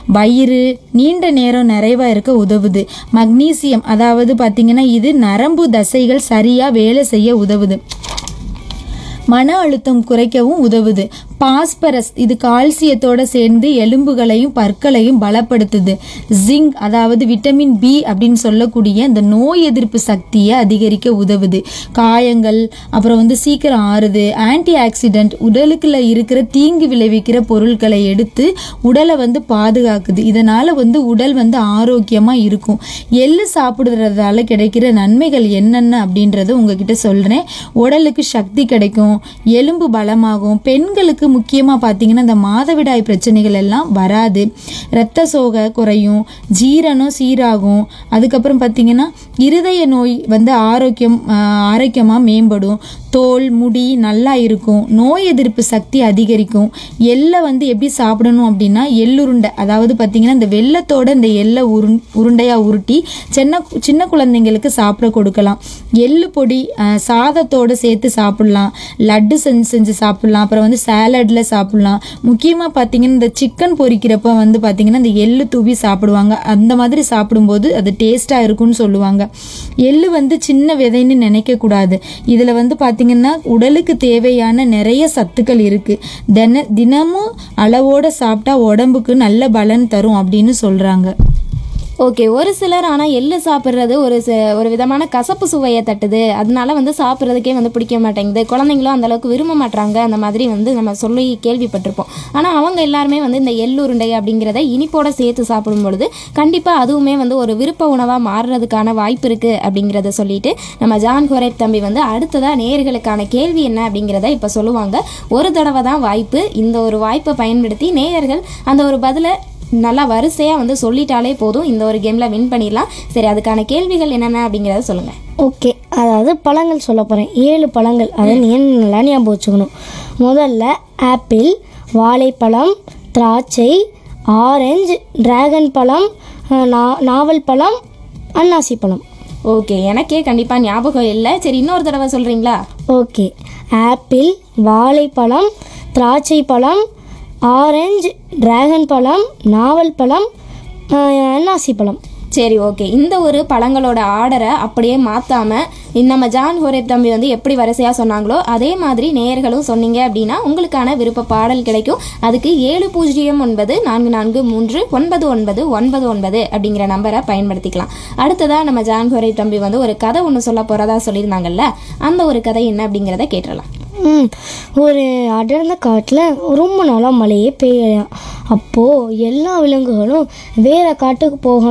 வயிறு நீண்ட நேரம் நிறைவா இருக்க உதவுது மக்னீசியம் அதாவது பார்த்தீங்கன்னா இது நரம்பு தசைகள் சரியா வேலை செய்ய உதவுது மன அழுத்தம் குறைக்கவும் உதவுது பாஸ்பரஸ் இது கால்சியத்தோட சேர்ந்து எலும்புகளையும் பற்களையும் பலப்படுத்துது ஜிங்க் அதாவது விட்டமின் பி அப்படின்னு சொல்லக்கூடிய இந்த நோய் எதிர்ப்பு சக்தியை அதிகரிக்க உதவுது காயங்கள் அப்புறம் வந்து சீக்கிரம் ஆறுது ஆன்டி ஆக்சிடென்ட் உடலுக்குள்ள இருக்கிற தீங்கு விளைவிக்கிற பொருட்களை எடுத்து உடலை வந்து பாதுகாக்குது இதனால வந்து உடல் வந்து ஆரோக்கியமா இருக்கும் எள்ளு சாப்பிடுறதால கிடைக்கிற நன்மைகள் என்னென்ன அப்படின்றத உங்ககிட்ட சொல்றேன் உடலுக்கு சக்தி கிடைக்கும் எலும்பு பலமாகும் பெண்களுக்கு முக்கியமாக பார்த்தீங்கன்னா இந்த மாதவிடாய் பிரச்சனைகள் எல்லாம் வராது இரத்த சோகை குறையும் ஜீரணம் சீராகும் அதுக்கப்புறம் பார்த்தீங்கன்னா இருதய நோய் வந்து ஆரோக்கியம் ஆரோக்கியமாக மேம்படும் தோல் முடி நல்லா இருக்கும் நோய் எதிர்ப்பு சக்தி அதிகரிக்கும் எள்ளை வந்து எப்படி சாப்பிடணும் அப்படின்னா எள்ளுருண்டை அதாவது பார்த்தீங்கன்னா இந்த வெள்ளத்தோட இந்த எள்ளை உருண் உருண்டையாக உருட்டி சின்ன சின்ன குழந்தைங்களுக்கு சாப்பிட கொடுக்கலாம் எள்ளு பொடி அஹ், சாதத்தோட சேர்த்து சாப்பிடலாம் லட்டு செஞ்சு செஞ்சு சாப்பிடலாம் அப்புறம் வந்து சாலட்ல சாப்பிடலாம் முக்கியமாக பார்த்தீங்கன்னா இந்த சிக்கன் பொரிக்கிறப்ப வந்து பார்த்தீங்கன்னா இந்த எள்ளு தூவி சாப்பிடுவாங்க அந்த மாதிரி சாப்பிடும்போது அது டேஸ்ட்டாக இருக்கும்னு சொல்லுவாங்க எள்ளு வந்து சின்ன விதைன்னு நினைக்கக்கூடாது இதில் வந்து பார்த்தீங்கன்னா உடலுக்கு தேவையான நிறைய சத்துக்கள் இருக்குது தின தினமும் அளவோட சாப்பிட்டா உடம்புக்கு நல்ல பலன் தரும் அப்படின்னு சொல்கிறாங்க ஓகே ஒரு சிலர் ஆனால் எள்ளு சாப்பிட்றது ஒரு ச- ஒரு விதமான கசப்பு சுவையை தட்டுது அதனால வந்து சாப்பிட்றதுக்கே வந்து பிடிக்க மாட்டேங்குது குழந்தைங்களும் அந்த அளவுக்கு விரும்ப மாட்றாங்க அந்த மாதிரி வந்து நம்ம சொல்லி கேள்விப்பட்டிருப்போம் ஆனால் அவங்க எல்லாருமே வந்து இந்த எள்ளுருண்டை அப்படிங்கிறத இனிப்போட சேர்த்து சாப்பிடும் பொழுது கண்டிப்பாக அதுவுமே வந்து ஒரு விருப்ப உணவாக மாறுறதுக்கான வாய்ப்பு இருக்குது அப்படிங்கிறத சொல்லிட்டு நம்ம ஜான் ஹொரேப் தம்பி வந்து அடுத்ததாக நேயர்களுக்கான கேள்வி என்ன அப்படிங்கிறத இப்போ சொல்லுவாங்க ஒரு தடவை தான் வாய்ப்பு இந்த ஒரு வாய்ப்பை பயன்படுத்தி நேயர்கள் அந்த ஒரு பதிலை நல்லா வரிசையாக வந்து சொல்லிட்டாலே போதும் இந்த ஒரு கேமில் வின் பண்ணிடலாம் சரி அதுக்கான கேள்விகள் என்னென்ன அப்படிங்கிறத சொல்லுங்கள் ஓகே அதாவது பழங்கள் சொல்ல போகிறேன் ஏழு பழங்கள் அதை நீ நல்லா ஞாபகம் வச்சுக்கணும் முதல்ல ஆப்பிள் வாழைப்பழம் திராட்சை ஆரஞ்சு டிராகன் பழம் அஹ், நா- நாவல் பழம் அன்னாசி பழம் ஓகே எனக்கே கண்டிப்பாக ஞாபகம் இல்லை சரி இன்னொரு தடவை சொல்கிறீங்களா ஓகே ஆப்பிள் வாழைப்பழம் திராட்சை பழம் ஆரஞ்சு டிராகன் பழம் நாவல் பழம் அஹ், அன்னாசி பழம் சரி ஓகே இந்த ஒரு பழங்களோட ஆர்டரை அப்படியே மாற்றாமல் நம்ம ஜான் ஹோரேப் தம்பி வந்து எப்படி வரிசையாக சொன்னாங்களோ அதே மாதிரி நேயர்களும் சொன்னீங்க அப்படின்னா உங்களுக்கான விருப்ப பாடல் கிடைக்கும் அதுக்கு ஏழு பூஜ்ஜியம் ஒன்பது நான்கு நான்கு மூன்று ஒன்பது ஒன்பது ஒன்பது ஒன்பது அப்படிங்கிற நம்பரை பயன்படுத்திக்கலாம் அடுத்ததாக நம்ம ஜான் ஹோரேப் தம்பி வந்து ஒரு கதை ஒன்று சொல்ல போகிறதா சொல்லியிருந்தாங்கல்ல அந்த ஒரு கதை என்ன அப்படிங்கிறத கேட்டுடலாம் ம் ஒரு அடர்ந்த காட்டில் ரொம்ப நாளாக மழையே பெய்யலாம் அப்போது எல்லா விலங்குகளும் வேறு காட்டுக்கு போகணும்